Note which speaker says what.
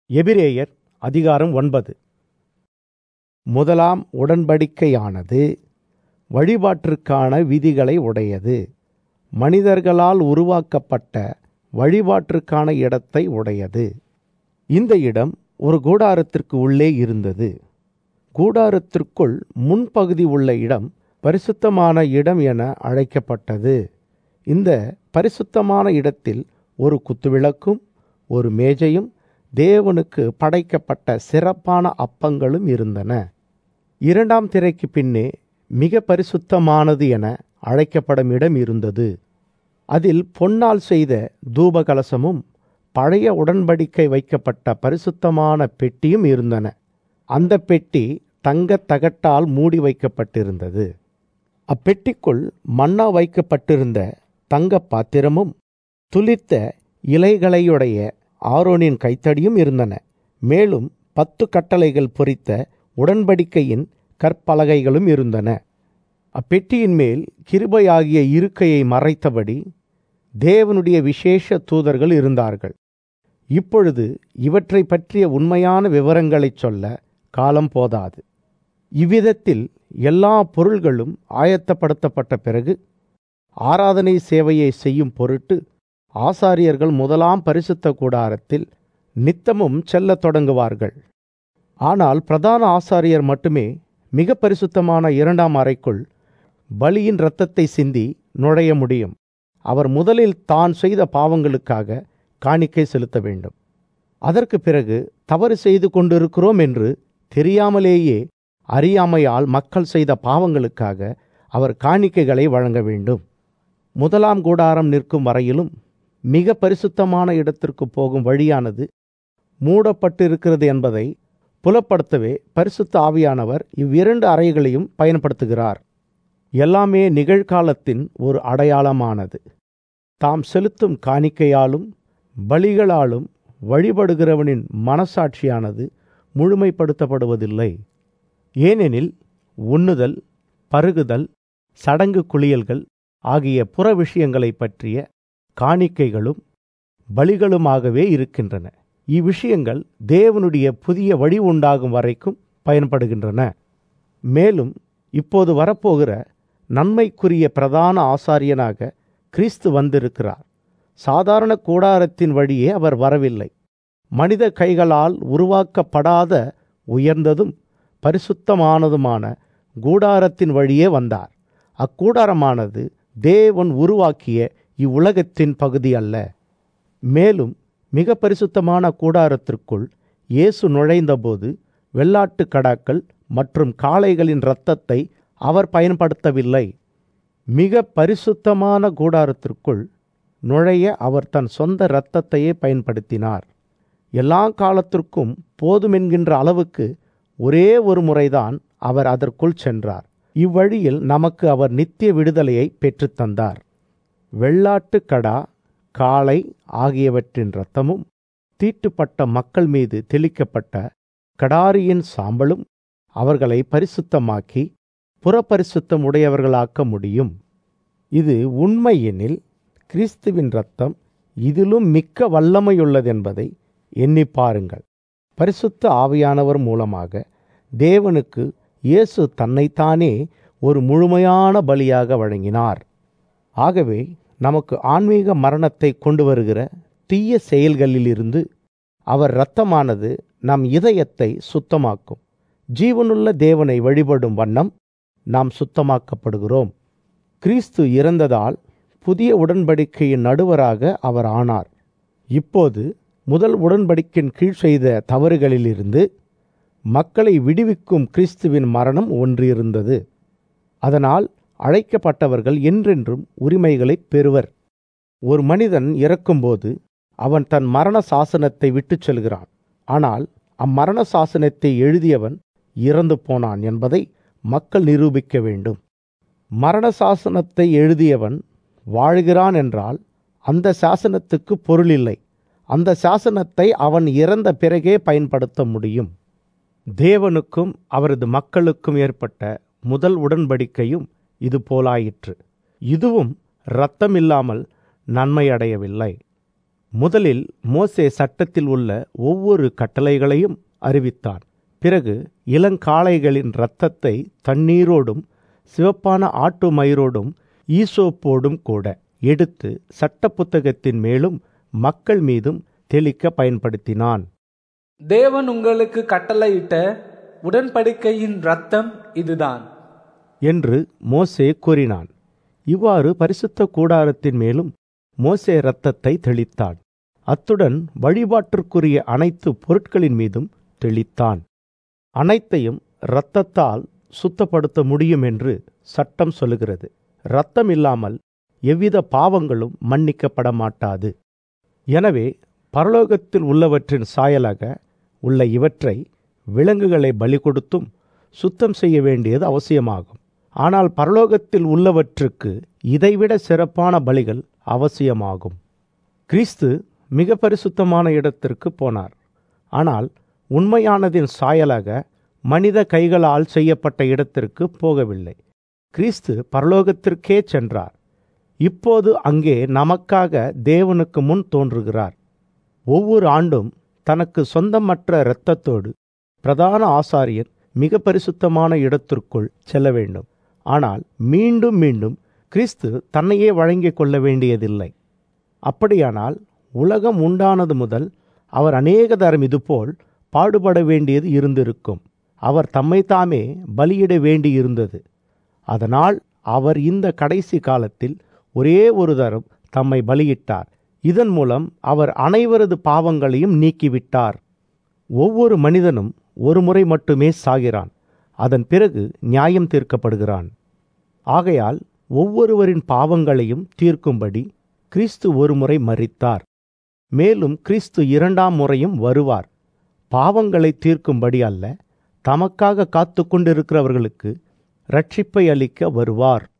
Speaker 1: எபிரேயர் அதிகாரம் ஒன்பது முதலாம் உடன்படிக்கையானது வழிபாட்டிற்கான விதிகளை உடையது மனிதர்களால் உருவாக்கப்பட்ட வழிபாட்டிற்கான இடத்தை உடையது இந்த இடம் ஒரு கூடாரத்திற்கு உள்ளே இருந்தது கூடாரத்திற்குள் முன்பகுதி உள்ள இடம் பரிசுத்தமான இடம் என அழைக்கப்பட்டது இந்த பரிசுத்தமான இடத்தில் ஒரு குத்துவிளக்கும் ஒரு மேஜையும் தேவனுக்கு படைக்கப்பட்ட சிறப்பான அப்பங்களும் இருந்தன இரண்டாம் திரைக்கு பின்னே மிக பரிசுத்தமானது என அழைக்கப்படும் இடம் இருந்தது அதில் பொன்னால் செய்த தூபகலசமும் பழைய உடன்படிக்கை வைக்கப்பட்ட பரிசுத்தமான பெட்டியும் இருந்தன அந்த பெட்டி தங்கத் தகட்டால் மூடி வைக்கப்பட்டிருந்தது அப்பெட்டிக்குள் மன்னா வைக்கப்பட்டிருந்த தங்க பாத்திரமும் துளித்த இலைகளையுடைய ஆரோனின் கைத்தடியும் இருந்தன மேலும் பத்து கட்டளைகள் பொறித்த உடன்படிக்கையின் கற்பலகைகளும் இருந்தன அப்பெட்டியின் மேல் கிருபையாகிய இருக்கையை மறைத்தபடி தேவனுடைய விசேஷ தூதர்கள் இருந்தார்கள் இப்பொழுது இவற்றை பற்றிய உண்மையான விவரங்களைச் சொல்ல காலம் போதாது இவ்விதத்தில் எல்லா பொருள்களும் ஆயத்தப்படுத்தப்பட்ட பிறகு ஆராதனை சேவையை செய்யும் பொருட்டு ஆசாரியர்கள் முதலாம் பரிசுத்த கூடாரத்தில் நித்தமும் செல்லத் தொடங்குவார்கள் ஆனால் பிரதான ஆசாரியர் மட்டுமே மிக பரிசுத்தமான இரண்டாம் அறைக்குள் பலியின் இரத்தத்தை சிந்தி நுழைய முடியும் அவர் முதலில் தான் செய்த பாவங்களுக்காக காணிக்கை செலுத்த வேண்டும் அதற்கு பிறகு தவறு செய்து கொண்டிருக்கிறோம் என்று தெரியாமலேயே அறியாமையால் மக்கள் செய்த பாவங்களுக்காக அவர் காணிக்கைகளை வழங்க வேண்டும் முதலாம் கூடாரம் நிற்கும் வரையிலும் மிக பரிசுத்தமான இடத்திற்கு போகும் வழியானது மூடப்பட்டிருக்கிறது என்பதை புலப்படுத்தவே பரிசுத்த ஆவியானவர் இவ்விரண்டு அறைகளையும் பயன்படுத்துகிறார் எல்லாமே நிகழ்காலத்தின் ஒரு அடையாளமானது தாம் செலுத்தும் காணிக்கையாலும் பலிகளாலும் வழிபடுகிறவனின் மனசாட்சியானது முழுமைப்படுத்தப்படுவதில்லை ஏனெனில் உண்ணுதல் பருகுதல் சடங்கு குளியல்கள் ஆகிய புற விஷயங்களை பற்றிய காணிக்கைகளும் பலிகளுமாகவே இருக்கின்றன இவ்விஷயங்கள் தேவனுடைய புதிய வழி உண்டாகும் வரைக்கும் பயன்படுகின்றன மேலும் இப்போது வரப்போகிற நன்மைக்குரிய பிரதான ஆசாரியனாக கிறிஸ்து வந்திருக்கிறார் சாதாரண கூடாரத்தின் வழியே அவர் வரவில்லை மனித கைகளால் உருவாக்கப்படாத உயர்ந்ததும் பரிசுத்தமானதுமான கூடாரத்தின் வழியே வந்தார் அக்கூடாரமானது தேவன் உருவாக்கிய இவ்வுலகத்தின் பகுதி அல்ல மேலும் மிக பரிசுத்தமான கூடாரத்திற்குள் இயேசு நுழைந்தபோது வெள்ளாட்டு கடாக்கள் மற்றும் காளைகளின் இரத்தத்தை அவர் பயன்படுத்தவில்லை மிக பரிசுத்தமான கூடாரத்திற்குள் நுழைய அவர் தன் சொந்த இரத்தத்தையே பயன்படுத்தினார் எல்லா காலத்திற்கும் போதுமென்கின்ற அளவுக்கு ஒரே ஒரு முறைதான் அவர் அதற்குள் சென்றார் இவ்வழியில் நமக்கு அவர் நித்திய விடுதலையை பெற்றுத்தந்தார் வெள்ளாட்டு கடா காளை ஆகியவற்றின் இரத்தமும் தீட்டுப்பட்ட மக்கள் மீது தெளிக்கப்பட்ட கடாரியின் சாம்பலும் அவர்களை பரிசுத்தமாக்கி புறப்பரிசுத்தம் உடையவர்களாக்க முடியும் இது உண்மையெனில் கிறிஸ்துவின் இரத்தம் இதிலும் மிக்க வல்லமையுள்ளதென்பதை எண்ணி பாருங்கள் பரிசுத்த ஆவியானவர் மூலமாக தேவனுக்கு இயேசு தன்னைத்தானே ஒரு முழுமையான பலியாக வழங்கினார் ஆகவே நமக்கு ஆன்மீக மரணத்தை கொண்டு வருகிற தீய செயல்களிலிருந்து அவர் இரத்தமானது நம் இதயத்தை சுத்தமாக்கும் ஜீவனுள்ள தேவனை வழிபடும் வண்ணம் நாம் சுத்தமாக்கப்படுகிறோம் கிறிஸ்து இறந்ததால் புதிய உடன்படிக்கையின் நடுவராக அவர் ஆனார் இப்போது முதல் உடன்படிக்கையின் கீழ் செய்த தவறுகளிலிருந்து மக்களை விடுவிக்கும் கிறிஸ்துவின் மரணம் ஒன்றிருந்தது அதனால் அழைக்கப்பட்டவர்கள் என்றென்றும் உரிமைகளை பெறுவர் ஒரு மனிதன் இறக்கும்போது அவன் தன் மரண சாசனத்தை விட்டுச் செல்கிறான் ஆனால் அம்மரண சாசனத்தை எழுதியவன் இறந்து போனான் என்பதை மக்கள் நிரூபிக்க வேண்டும் மரண சாசனத்தை எழுதியவன் வாழ்கிறான் என்றால் அந்த சாசனத்துக்கு பொருள் இல்லை அந்த சாசனத்தை அவன் இறந்த பிறகே பயன்படுத்த முடியும் தேவனுக்கும் அவரது மக்களுக்கும் ஏற்பட்ட முதல் உடன்படிக்கையும் இது போலாயிற்று இதுவும் இரத்தமில்லாமல் நன்மை அடையவில்லை முதலில் மோசே சட்டத்தில் உள்ள ஒவ்வொரு கட்டளைகளையும் அறிவித்தான் பிறகு இளங்காளைகளின் இரத்தத்தை தண்ணீரோடும் சிவப்பான ஆட்டு மயிரோடும் ஈசோப்போடும் கூட எடுத்து சட்ட புத்தகத்தின் மேலும் மக்கள் மீதும் தெளிக்க பயன்படுத்தினான்
Speaker 2: தேவன் உங்களுக்கு கட்டளையிட்ட உடன்படிக்கையின் ரத்தம் இதுதான்
Speaker 1: என்று மோசே கூறினான் இவ்வாறு பரிசுத்த கூடாரத்தின் மேலும் மோசே இரத்தத்தை தெளித்தான் அத்துடன் வழிபாட்டிற்குரிய அனைத்து பொருட்களின் மீதும் தெளித்தான் அனைத்தையும் இரத்தத்தால் சுத்தப்படுத்த முடியும் என்று சட்டம் சொல்லுகிறது இரத்தம் இல்லாமல் எவ்வித பாவங்களும் மன்னிக்கப்பட மாட்டாது எனவே பரலோகத்தில் உள்ளவற்றின் சாயலாக உள்ள இவற்றை விலங்குகளை பலி கொடுத்தும் சுத்தம் செய்ய வேண்டியது அவசியமாகும் ஆனால் பரலோகத்தில் உள்ளவற்றுக்கு இதைவிட சிறப்பான பலிகள் அவசியமாகும் கிறிஸ்து மிக பரிசுத்தமான இடத்திற்கு போனார் ஆனால் உண்மையானதின் சாயலாக மனித கைகளால் செய்யப்பட்ட இடத்திற்கு போகவில்லை கிறிஸ்து பரலோகத்திற்கே சென்றார் இப்போது அங்கே நமக்காக தேவனுக்கு முன் தோன்றுகிறார் ஒவ்வொரு ஆண்டும் தனக்கு சொந்தமற்ற இரத்தத்தோடு பிரதான ஆசாரியர் மிக பரிசுத்தமான இடத்திற்குள் செல்ல வேண்டும் ஆனால் மீண்டும் மீண்டும் கிறிஸ்து தன்னையே வழங்கிக் கொள்ள வேண்டியதில்லை அப்படியானால் உலகம் உண்டானது முதல் அவர் அநேக தரம் இதுபோல் பாடுபட வேண்டியது இருந்திருக்கும் அவர் தம்மைத்தாமே பலியிட வேண்டியிருந்தது அதனால் அவர் இந்த கடைசி காலத்தில் ஒரே ஒரு தரம் தம்மை பலியிட்டார் இதன் மூலம் அவர் அனைவரது பாவங்களையும் நீக்கிவிட்டார் ஒவ்வொரு மனிதனும் ஒரு முறை மட்டுமே சாகிறான் அதன் பிறகு நியாயம் தீர்க்கப்படுகிறான் ஆகையால் ஒவ்வொருவரின் பாவங்களையும் தீர்க்கும்படி கிறிஸ்து ஒரு முறை மறித்தார் மேலும் கிறிஸ்து இரண்டாம் முறையும் வருவார் பாவங்களை தீர்க்கும்படி அல்ல தமக்காக காத்து கொண்டிருக்கிறவர்களுக்கு ரட்சிப்பை அளிக்க வருவார்